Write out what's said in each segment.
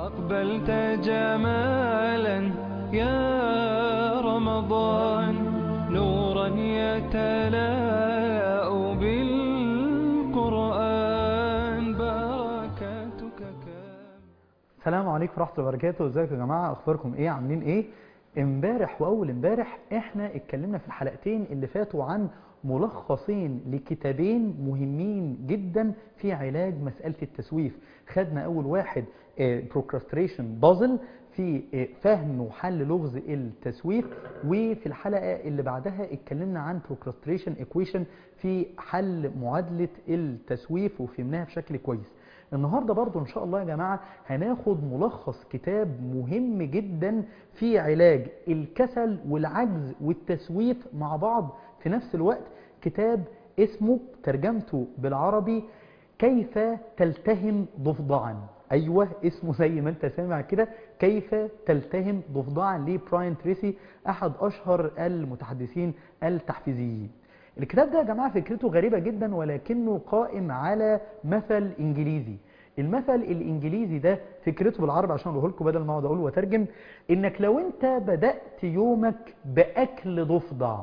أقبلت جمالا يا رمضان نورا يتلاء بالقرآن بركاتك كام السلام عليكم ورحمة الله وبركاته ازيكم يا جماعة اخباركم ايه عاملين ايه امبارح واول امبارح احنا اتكلمنا في الحلقتين اللي فاتوا عن ملخصين لكتابين مهمين جدا في علاج مسألة التسويف خدنا اول واحد بروكراستريشن بازل في آه، فهم وحل لغز التسويف وفي الحلقة اللي بعدها اتكلمنا عن بروكراستريشن ايكويشن في حل معادلة التسويف وفهمناها بشكل كويس النهاردة برضو إن شاء الله يا جماعة هناخد ملخص كتاب مهم جدا في علاج الكسل والعجز والتسويف مع بعض في نفس الوقت كتاب اسمه ترجمته بالعربي كيف تلتهم ضفدعا أيوة اسمه زي ما انت سامع كده كيف تلتهم ضفدعا لبراين تريسي أحد أشهر المتحدثين التحفيزيين الكتاب ده يا جماعة فكرته غريبة جدا ولكنه قائم على مثل إنجليزي المثل الإنجليزي ده فكرته بالعربي عشان أقوله لكم بدل ما أقعد أقول وأترجم إنك لو أنت بدأت يومك بأكل ضفدع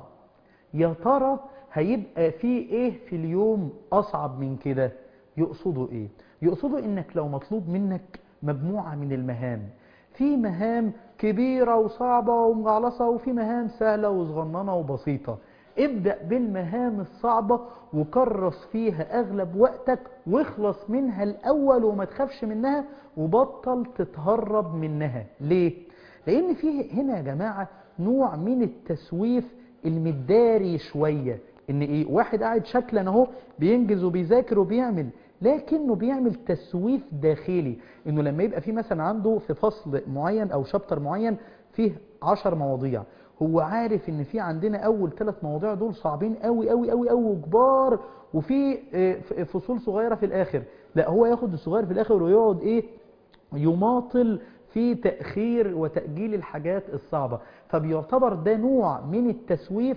يا ترى هيبقى في إيه في اليوم أصعب من كده يقصدوا إيه يقصدوا إنك لو مطلوب منك مجموعة من المهام في مهام كبيرة وصعبة ومجعلصة وفي مهام سهلة وصغننة وبسيطة ابدأ بالمهام الصعبة وكرس فيها أغلب وقتك واخلص منها الأول وما تخافش منها وبطل تتهرب منها ليه؟ لأن فيه هنا يا جماعة نوع من التسويف المداري شوية إن إيه؟ واحد قاعد شكلا أهو بينجز وبيذاكر وبيعمل لكنه بيعمل تسويف داخلي إنه لما يبقى في مثلا عنده في فصل معين أو شابتر معين فيه عشر مواضيع هو عارف ان في عندنا اول ثلاث مواضيع دول صعبين قوي قوي قوي قوي وكبار وفي آه، فصول صغيره في الاخر لا هو ياخد الصغير في الاخر ويقعد ايه يماطل في تأخير وتأجيل الحاجات الصعبة فبيعتبر ده نوع من التسويف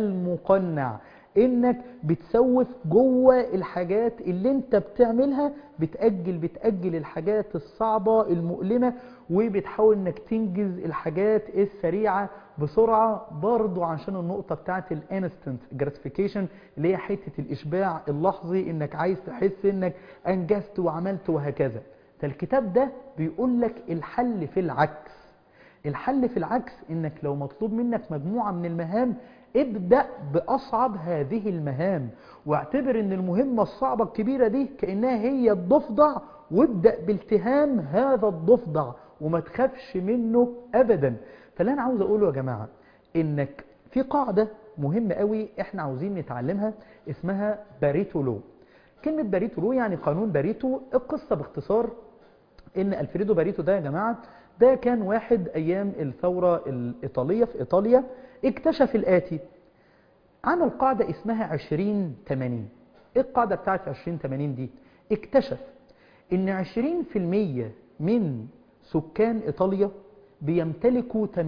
المقنع انك بتسوف جوه الحاجات اللي انت بتعملها بتأجل بتأجل الحاجات الصعبة المؤلمة وبتحاول انك تنجز الحاجات السريعة بسرعة برضو عشان النقطة بتاعت الانستنت gratification اللي هي حتة الاشباع اللحظي انك عايز تحس انك انجزت وعملت وهكذا فالكتاب ده بيقول لك الحل في العكس الحل في العكس انك لو مطلوب منك مجموعة من المهام ابدأ بأصعب هذه المهام واعتبر ان المهمة الصعبة الكبيرة دي كأنها هي الضفدع وابدأ بالتهام هذا الضفدع وما تخافش منه أبدا فاللي أنا عاوز أقوله يا جماعة إنك في قاعدة مهمة قوي إحنا عاوزين نتعلمها اسمها باريتو لو كلمة باريتو لو يعني قانون باريتو القصة باختصار إن ألفريدو باريتو ده يا جماعة ده كان واحد أيام الثورة الإيطالية في إيطاليا اكتشف الآتي عمل قاعدة اسمها 20 80 ايه القاعدة بتاعت 20 80 دي اكتشف ان 20% من سكان ايطاليا بيمتلكوا 80%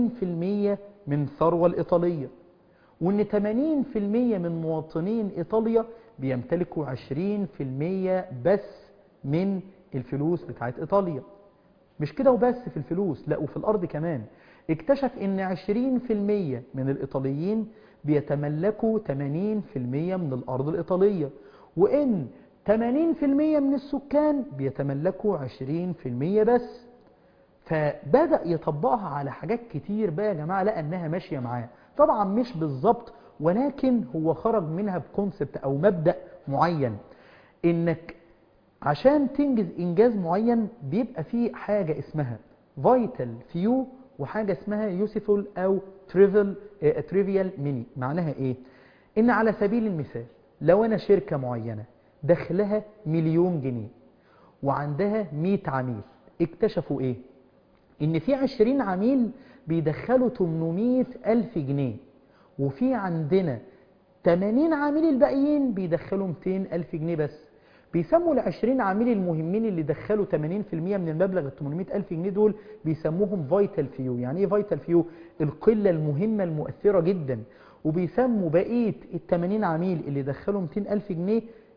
من الثروة الايطالية وان 80% من مواطنين ايطاليا بيمتلكوا 20% بس من الفلوس بتاعت ايطاليا مش كده وبس في الفلوس لا وفي الارض كمان اكتشف ان 20% من الايطاليين بيتملكوا 80% من الارض الايطالية وان 80% من السكان بيتملكوا 20% بس فبدأ يطبقها على حاجات كتير بقى يا جماعة لقى انها ماشية معاه طبعا مش بالظبط ولكن هو خرج منها بكونسبت او مبدأ معين انك عشان تنجز انجاز معين بيبقى فيه حاجة اسمها فايتال فيو وحاجة اسمها يوسفول او تريفل تريفيال ميني معناها ايه ان على سبيل المثال لو انا شركة معينة دخلها مليون جنيه وعندها 100 عميل اكتشفوا ايه ان في 20 عميل بيدخلوا 800 الف جنيه وفي عندنا 80 عميل الباقيين بيدخلوا 200 الف جنيه بس بيسموا ال 20 عميل المهمين اللي دخلوا 80% من المبلغ ال 800 ألف جنيه دول بيسموهم فايتال فيو يعني ايه فايتال فيو القلة المهمة المؤثرة جدا وبيسموا بقية ال 80 عميل اللي دخلوا 200 ألف جنيه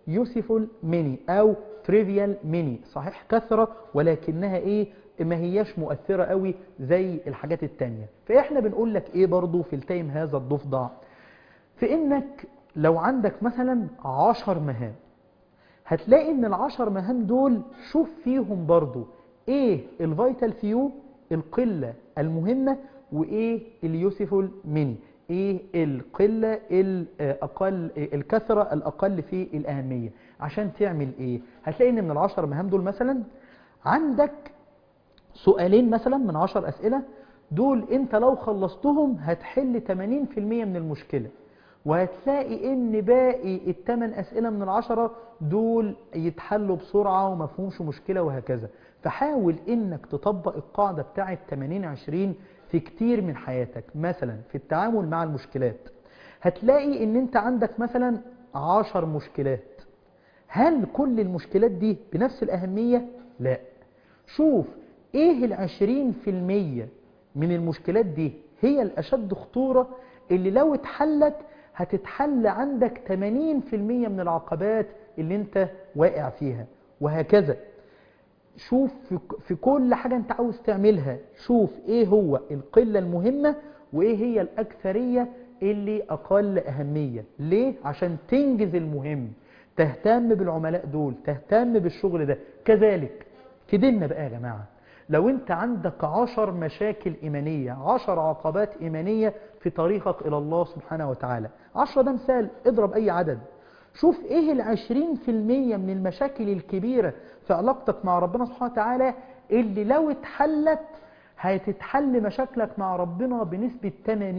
يوسفول ميني او تريفيال ميني صحيح كثرة ولكنها ايه ما هياش مؤثرة قوي زي الحاجات التانية فاحنا بنقول لك ايه برضو في التايم هذا الضفدع في انك لو عندك مثلا عشر مهام هتلاقي ان العشر مهام دول شوف فيهم برضو ايه الفيتال فيو القلة المهمة وايه اليوسفول ميني ايه القلة الاقل الكثرة الاقل في الاهمية عشان تعمل ايه هتلاقي ان من العشر مهام دول مثلا عندك سؤالين مثلا من عشر اسئلة دول انت لو خلصتهم هتحل 80% من المشكلة وهتلاقي ان باقي الثمان اسئلة من العشرة دول يتحلوا بسرعة ومفهومش مشكلة وهكذا فحاول انك تطبق القاعدة بتاعت 80 20 في كتير من حياتك مثلا في التعامل مع المشكلات هتلاقي ان انت عندك مثلا عشر مشكلات هل كل المشكلات دي بنفس الأهمية؟ لا شوف ايه العشرين في المية من المشكلات دي هي الأشد خطورة اللي لو اتحلت هتتحل عندك 80% من العقبات اللي انت واقع فيها وهكذا شوف في- في كل حاجة انت عاوز تعملها شوف ايه هو القلة المهمة وايه هي الأكثرية اللي أقل أهمية ليه؟ عشان تنجز المهم تهتم بالعملاء دول تهتم بالشغل ده كذلك في ديننا بقى يا جماعة لو انت عندك عشر مشاكل إيمانية عشر عقبات إيمانية في طريقك إلى الله سبحانه وتعالى عشرة ده مثال اضرب أي عدد شوف ايه العشرين في المية من المشاكل الكبيرة في علاقتك مع ربنا سبحانه وتعالى اللي لو اتحلت هتتحل مشاكلك مع ربنا بنسبة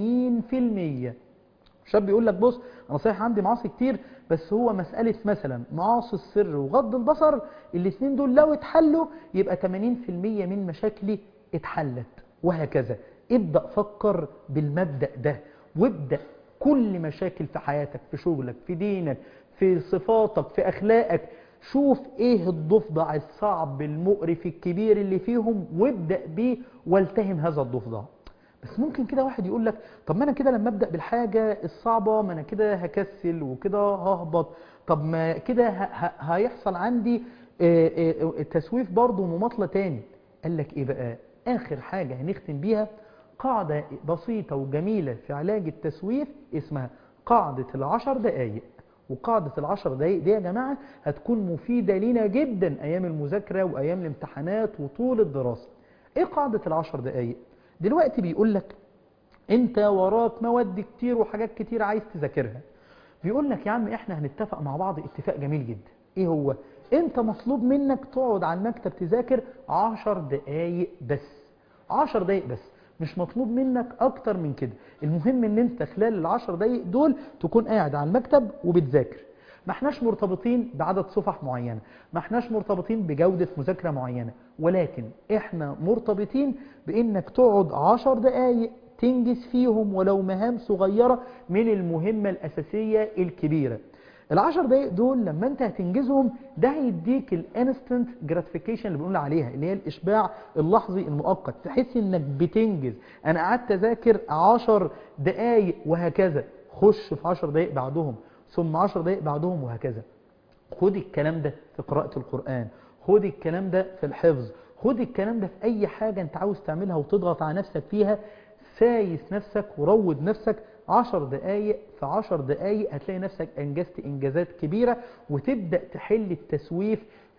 80% شاب يقول لك بص انا صحيح عندي معاصي كتير بس هو مسألة مثلا معاصي السر وغض البصر الاثنين دول لو اتحلوا يبقى 80% من مشاكلي اتحلت وهكذا ابدأ فكر بالمبدأ ده وابدأ كل مشاكل في حياتك في شغلك في دينك في صفاتك في أخلاقك شوف ايه الضفدع الصعب المقرف الكبير اللي فيهم وابدأ بيه والتهم هذا الضفدع بس ممكن كده واحد يقول لك طب ما انا كده لما ابدا بالحاجه الصعبه ما انا كده هكسل وكده ههبط طب ما كده ه- ه- هيحصل عندي آه، آه، تسويف برضه ومماطله تاني قال لك ايه بقى اخر حاجه هنختم بيها قاعده بسيطه وجميله في علاج التسويف اسمها قاعده العشر دقائق وقاعدة العشر دقايق دي يا جماعة هتكون مفيدة لينا جدا أيام المذاكرة وأيام الامتحانات وطول الدراسة إيه قاعدة العشر دقايق؟ دلوقتي بيقول لك انت وراك مواد كتير وحاجات كتير عايز تذاكرها بيقول لك يا عم احنا هنتفق مع بعض اتفاق جميل جدا ايه هو انت مطلوب منك تقعد على المكتب تذاكر عشر دقايق بس عشر دقايق بس مش مطلوب منك اكتر من كده المهم ان انت خلال العشر دقايق دول تكون قاعد على المكتب وبتذاكر ما احناش مرتبطين بعدد صفح معينة ما احناش مرتبطين بجودة مذاكرة معينة ولكن احنا مرتبطين بانك تقعد عشر دقايق تنجز فيهم ولو مهام صغيرة من المهمة الأساسية الكبيرة العشر دقايق دول لما انت هتنجزهم ده هيديك الانستنت جراتيفيكيشن اللي بنقول عليها اللي هي الاشباع اللحظي المؤقت تحس انك بتنجز انا قعدت اذاكر عشر دقايق وهكذا خش في عشر دقايق بعدهم ثم عشر دقايق بعدهم وهكذا خد الكلام ده في قراءة القرآن خد الكلام ده في الحفظ خد الكلام ده في أي حاجة أنت عاوز تعملها وتضغط على نفسك فيها سايس نفسك وروض نفسك عشر دقايق في عشر دقايق هتلاقي نفسك أنجزت إنجازات كبيرة وتبدأ تحل التسويف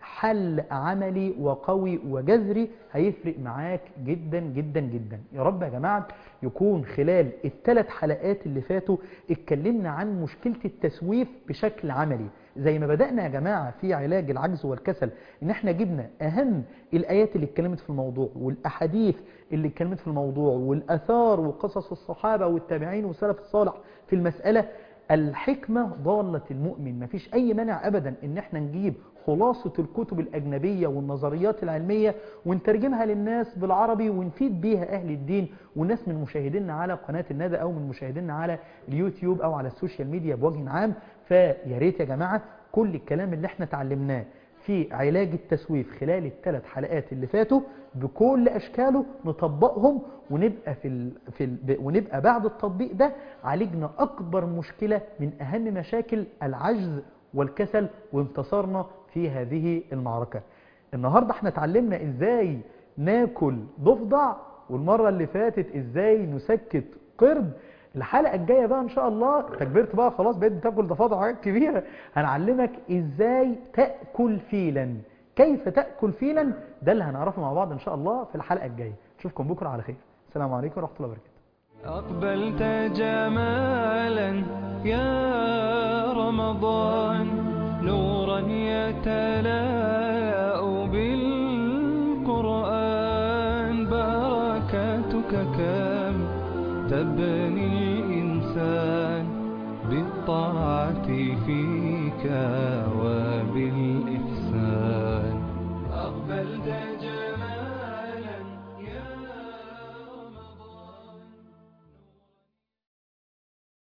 حل عملي وقوي وجذري هيفرق معاك جدا جدا جدا يا رب يا جماعة يكون خلال الثلاث حلقات اللي فاتوا اتكلمنا عن مشكلة التسويف بشكل عملي زي ما بدأنا يا جماعة في علاج العجز والكسل ان احنا جبنا اهم الايات اللي اتكلمت في الموضوع والاحاديث اللي اتكلمت في الموضوع والاثار وقصص الصحابة والتابعين والسلف الصالح في المسألة الحكمة ضالة المؤمن مفيش أي مانع أبدا إن احنا نجيب خلاصة الكتب الأجنبية والنظريات العلمية ونترجمها للناس بالعربي ونفيد بيها أهل الدين والناس من مشاهدينا على قناة الندى أو من مشاهدينا على اليوتيوب أو على السوشيال ميديا بوجه عام فيا ريت يا جماعة كل الكلام اللي احنا اتعلمناه في علاج التسويف خلال الثلاث حلقات اللي فاتوا بكل اشكاله نطبقهم ونبقى في ال... في ال... ونبقى بعد التطبيق ده عالجنا اكبر مشكله من اهم مشاكل العجز والكسل وانتصرنا في هذه المعركة النهاردة احنا اتعلمنا ازاي ناكل ضفدع والمرة اللي فاتت ازاي نسكت قرد الحلقة الجاية بقى ان شاء الله تكبرت بقى خلاص بقيت بتاكل ضفادع حاجات كبيرة هنعلمك ازاي تأكل فيلا كيف تأكل فيلا ده اللي هنعرفه مع بعض ان شاء الله في الحلقة الجاية نشوفكم بكرة على خير السلام عليكم ورحمة الله وبركاته أقبلت جمالا يا رمضان نورا يتلاء بالقرآن بركاتك كم تبني الإنسان بالطاعة فيك وبالإحسان أقبلت